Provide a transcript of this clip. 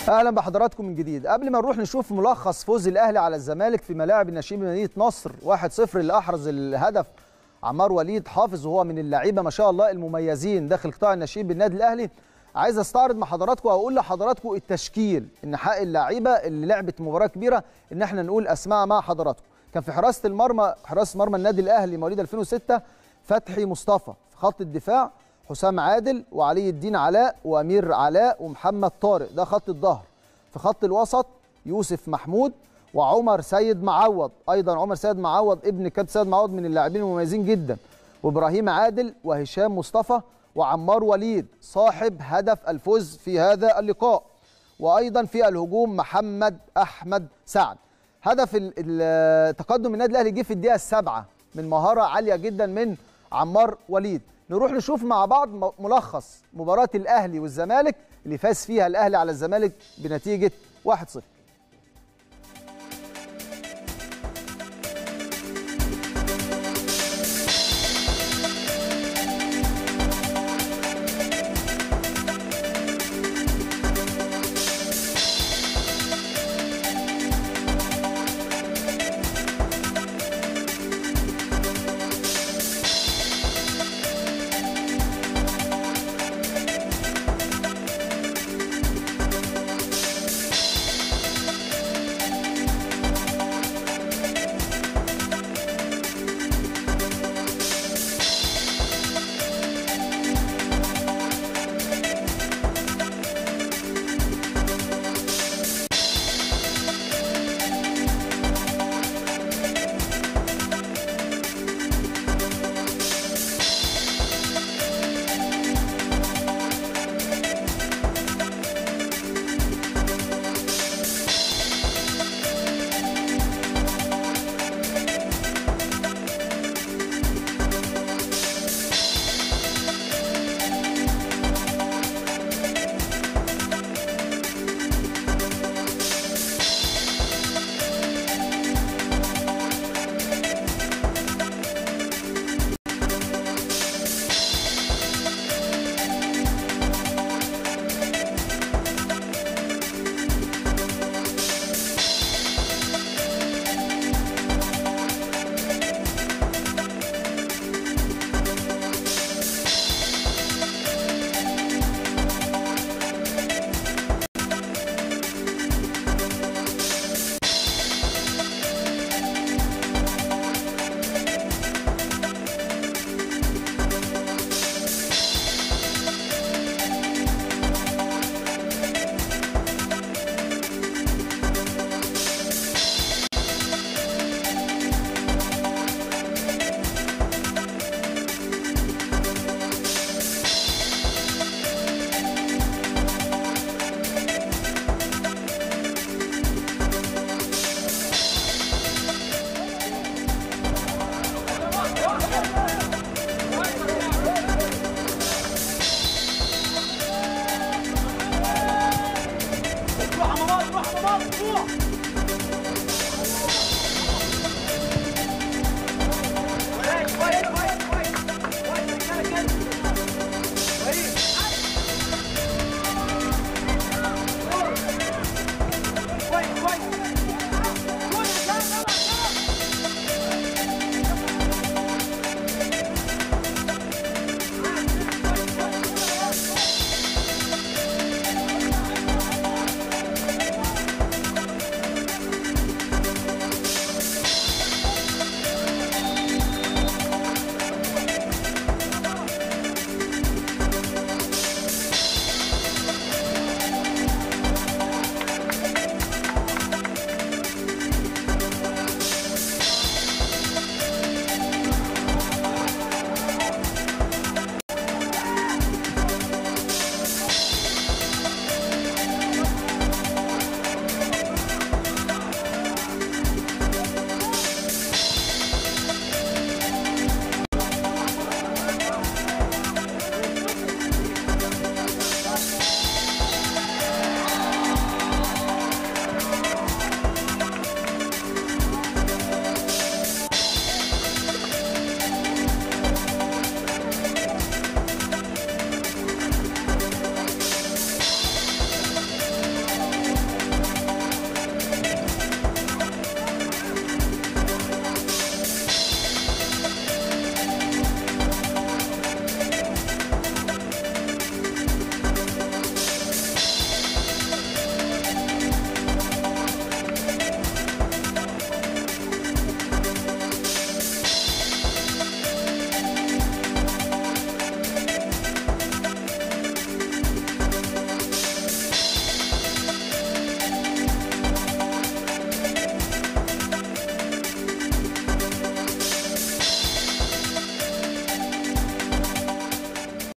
اهلا بحضراتكم من جديد قبل ما نروح نشوف ملخص فوز الاهلي على الزمالك في ملاعب النشيب مدينه نصر 1-0 اللي احرز الهدف عمار وليد حافظ وهو من اللعيبه ما شاء الله المميزين داخل قطاع النشيب بالنادي الاهلي عايز استعرض مع حضراتكم واقول لحضراتكم التشكيل ان حق اللعيبه اللي لعبت مباراه كبيره ان احنا نقول اسماء مع حضراتكم كان في حراسه المرمى حراسه مرمى النادي الاهلي مواليد 2006 فتحي مصطفى في خط الدفاع حسام عادل وعلي الدين علاء وامير علاء ومحمد طارق ده خط الظهر في خط الوسط يوسف محمود وعمر سيد معوض ايضا عمر سيد معوض ابن كابتن سيد معوض من اللاعبين المميزين جدا وابراهيم عادل وهشام مصطفى وعمار وليد صاحب هدف الفوز في هذا اللقاء وايضا في الهجوم محمد احمد سعد هدف التقدم النادي الاهلي جه في الدقيقه السابعه من مهاره عاليه جدا من عمار وليد نروح نشوف مع بعض ملخص مباراه الاهلي والزمالك اللي فاز فيها الاهلي على الزمالك بنتيجه 1-0 روح